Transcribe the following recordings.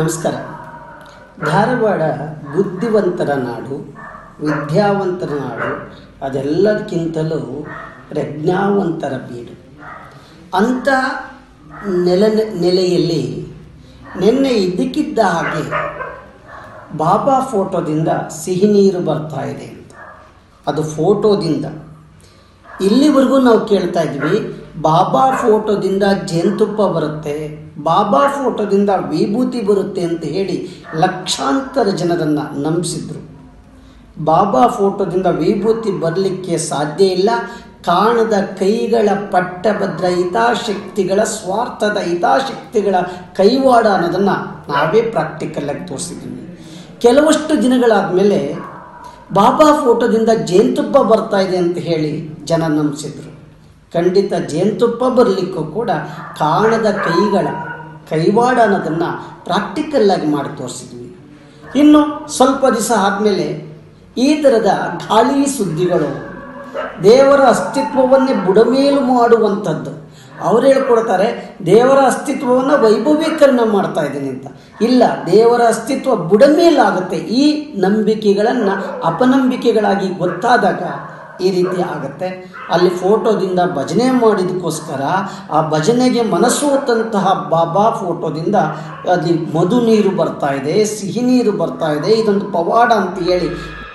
ನಮಸ್ಕಾರ ಧಾರವಾಡ ಬುದ್ಧಿವಂತರ ನಾಡು ವಿದ್ಯಾವಂತರ ನಾಡು ಅದೆಲ್ಲದಕ್ಕಿಂತಲೂ ಪ್ರಜ್ಞಾವಂತರ ಬೀಡು ಅಂಥ ನೆಲ ನೆಲೆಯಲ್ಲಿ ನಿನ್ನೆ ಇದ್ದಕ್ಕಿದ್ದ ಹಾಗೆ ಬಾಬಾ ಫೋಟೋದಿಂದ ಸಿಹಿ ನೀರು ಬರ್ತಾ ಇದೆ ಅಂತ ಅದು ಫೋಟೋದಿಂದ ಇಲ್ಲಿವರೆಗೂ ನಾವು ಕೇಳ್ತಾ ಇದ್ವಿ ಬಾಬಾ ಫೋಟೋದಿಂದ ಜೇನುತುಪ್ಪ ಬರುತ್ತೆ ಬಾಬಾ ಫೋಟೋದಿಂದ ವಿಭೂತಿ ಬರುತ್ತೆ ಅಂತ ಹೇಳಿ ಲಕ್ಷಾಂತರ ಜನರನ್ನು ನಂಬಿಸಿದ್ರು ಬಾಬಾ ಫೋಟೋದಿಂದ ವಿಭೂತಿ ಬರಲಿಕ್ಕೆ ಸಾಧ್ಯ ಇಲ್ಲ ಕಾಣದ ಕೈಗಳ ಪಟ್ಟಭದ್ರ ಹಿತಾಶಕ್ತಿಗಳ ಸ್ವಾರ್ಥದ ಹಿತಾಶಕ್ತಿಗಳ ಕೈವಾಡ ಅನ್ನೋದನ್ನು ನಾವೇ ಪ್ರಾಕ್ಟಿಕಲಾಗಿ ತೋರಿಸಿದ್ವಿ ಕೆಲವಷ್ಟು ದಿನಗಳಾದ ಮೇಲೆ ಬಾಬಾ ಫೋಟೋದಿಂದ ಜೇನುತುಪ್ಪ ಬರ್ತಾ ಇದೆ ಅಂತ ಹೇಳಿ ಜನ ನಂಬಿಸಿದ್ರು ಖಂಡಿತ ಜೇನುತುಪ್ಪ ಬರಲಿಕ್ಕೂ ಕೂಡ ಕಾಣದ ಕೈಗಳ ಕೈವಾಡ ಅನ್ನೋದನ್ನು ಪ್ರಾಕ್ಟಿಕಲ್ಲಾಗಿ ಮಾಡಿ ತೋರಿಸಿದ್ವಿ ಇನ್ನು ಸ್ವಲ್ಪ ದಿವಸ ಆದಮೇಲೆ ಈ ಥರದ ಗಾಳಿ ಸುದ್ದಿಗಳು ದೇವರ ಅಸ್ತಿತ್ವವನ್ನೇ ಬುಡಮೇಲು ಮಾಡುವಂಥದ್ದು ಅವ್ರು ಹೇಳ್ಕೊಡ್ತಾರೆ ದೇವರ ಅಸ್ತಿತ್ವವನ್ನು ವೈಭವೀಕರಣ ಮಾಡ್ತಾ ಇದ್ದೀನಿ ಅಂತ ಇಲ್ಲ ದೇವರ ಅಸ್ತಿತ್ವ ಬುಡಮೇಲಾಗುತ್ತೆ ಈ ನಂಬಿಕೆಗಳನ್ನು ಅಪನಂಬಿಕೆಗಳಾಗಿ ಗೊತ್ತಾದಾಗ ಈ ರೀತಿ ಆಗುತ್ತೆ ಅಲ್ಲಿ ಫೋಟೋದಿಂದ ಭಜನೆ ಮಾಡಿದಕ್ಕೋಸ್ಕರ ಆ ಭಜನೆಗೆ ಮನಸ್ಸೋತಂತಹ ಬಾಬಾ ಫೋಟೋದಿಂದ ಅಲ್ಲಿ ಮಧು ನೀರು ಬರ್ತಾ ಇದೆ ಸಿಹಿ ನೀರು ಬರ್ತಾ ಇದೆ ಇದೊಂದು ಪವಾಡ ಅಂತ ಹೇಳಿ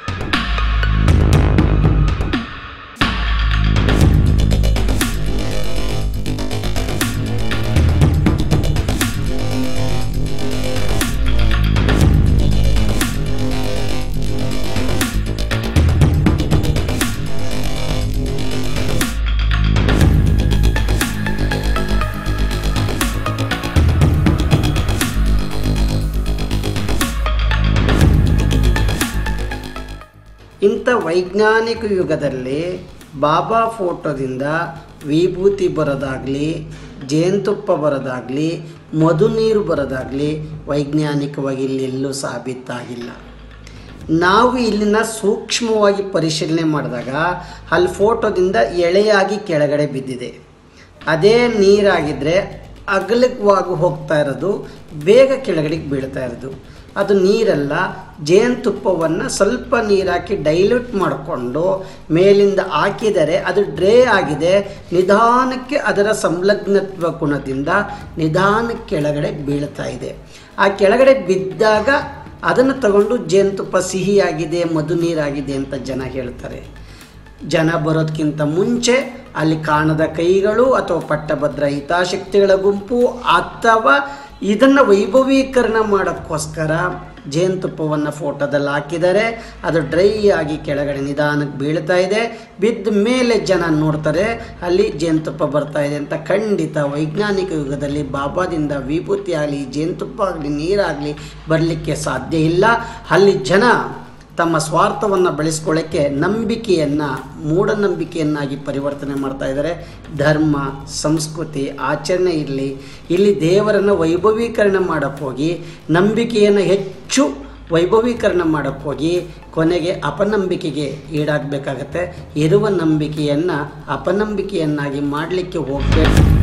ಇಂಥ ವೈಜ್ಞಾನಿಕ ಯುಗದಲ್ಲಿ ಬಾಬಾ ಫೋಟೋದಿಂದ ವಿಭೂತಿ ಬರೋದಾಗಲಿ ಜೇನುತುಪ್ಪ ಬರೋದಾಗಲಿ ಮಧು ನೀರು ಬರೋದಾಗಲಿ ವೈಜ್ಞಾನಿಕವಾಗಿ ಇಲ್ಲಿ ಎಲ್ಲೂ ಸಾಬೀತಾಗಿಲ್ಲ ನಾವು ಇಲ್ಲಿನ ಸೂಕ್ಷ್ಮವಾಗಿ ಪರಿಶೀಲನೆ ಮಾಡಿದಾಗ ಅಲ್ಲಿ ಫೋಟೋದಿಂದ ಎಳೆಯಾಗಿ ಕೆಳಗಡೆ ಬಿದ್ದಿದೆ ಅದೇ ನೀರಾಗಿದ್ದರೆ ಅಗಲವಾಗಿ ಹೋಗ್ತಾ ಇರೋದು ಬೇಗ ಕೆಳಗಡೆಗೆ ಬೀಳ್ತಾ ಇರೋದು ಅದು ನೀರಲ್ಲ ಜೇನುತುಪ್ಪವನ್ನು ಸ್ವಲ್ಪ ನೀರು ಹಾಕಿ ಡೈಲ್ಯೂಟ್ ಮಾಡಿಕೊಂಡು ಮೇಲಿಂದ ಹಾಕಿದರೆ ಅದು ಡ್ರೇ ಆಗಿದೆ ನಿಧಾನಕ್ಕೆ ಅದರ ಸಂಲಗ್ನತ್ವ ಗುಣದಿಂದ ನಿಧಾನಕ್ಕೆ ಕೆಳಗಡೆ ಬೀಳ್ತಾ ಇದೆ ಆ ಕೆಳಗಡೆ ಬಿದ್ದಾಗ ಅದನ್ನು ತಗೊಂಡು ಜೇನುತುಪ್ಪ ಸಿಹಿಯಾಗಿದೆ ಮಧು ನೀರಾಗಿದೆ ಅಂತ ಜನ ಹೇಳ್ತಾರೆ ಜನ ಬರೋದಕ್ಕಿಂತ ಮುಂಚೆ ಅಲ್ಲಿ ಕಾಣದ ಕೈಗಳು ಅಥವಾ ಪಟ್ಟಭದ್ರ ಹಿತಾಶಕ್ತಿಗಳ ಗುಂಪು ಅಥವಾ ಇದನ್ನು ವೈಭವೀಕರಣ ಮಾಡೋಕ್ಕೋಸ್ಕರ ಜೇನುತುಪ್ಪವನ್ನು ಫೋಟೋದಲ್ಲಿ ಹಾಕಿದರೆ ಅದು ಡ್ರೈ ಆಗಿ ಕೆಳಗಡೆ ನಿಧಾನಕ್ಕೆ ಬೀಳ್ತಾ ಇದೆ ಬಿದ್ದ ಮೇಲೆ ಜನ ನೋಡ್ತಾರೆ ಅಲ್ಲಿ ಜೇನುತುಪ್ಪ ಬರ್ತಾ ಇದೆ ಅಂತ ಖಂಡಿತ ವೈಜ್ಞಾನಿಕ ಯುಗದಲ್ಲಿ ಬಾಬಾದಿಂದ ವಿಭೂತಿ ಆಗಲಿ ಜೇನುತುಪ್ಪ ಆಗಲಿ ನೀರಾಗಲಿ ಬರಲಿಕ್ಕೆ ಸಾಧ್ಯ ಇಲ್ಲ ಅಲ್ಲಿ ಜನ ತಮ್ಮ ಸ್ವಾರ್ಥವನ್ನು ಬೆಳೆಸ್ಕೊಳ್ಳೋಕ್ಕೆ ನಂಬಿಕೆಯನ್ನು ಮೂಢನಂಬಿಕೆಯನ್ನಾಗಿ ಪರಿವರ್ತನೆ ಮಾಡ್ತಾ ಇದ್ದಾರೆ ಧರ್ಮ ಸಂಸ್ಕೃತಿ ಆಚರಣೆ ಇರಲಿ ಇಲ್ಲಿ ದೇವರನ್ನು ವೈಭವೀಕರಣ ಮಾಡೋಕ್ಕೆ ಹೋಗಿ ನಂಬಿಕೆಯನ್ನು ಹೆಚ್ಚು ವೈಭವೀಕರಣ ಮಾಡೋಕ್ಕೆ ಹೋಗಿ ಕೊನೆಗೆ ಅಪನಂಬಿಕೆಗೆ ಈಡಾಗಬೇಕಾಗತ್ತೆ ಇರುವ ನಂಬಿಕೆಯನ್ನು ಅಪನಂಬಿಕೆಯನ್ನಾಗಿ ಮಾಡಲಿಕ್ಕೆ ಹೋಗಬೇಕು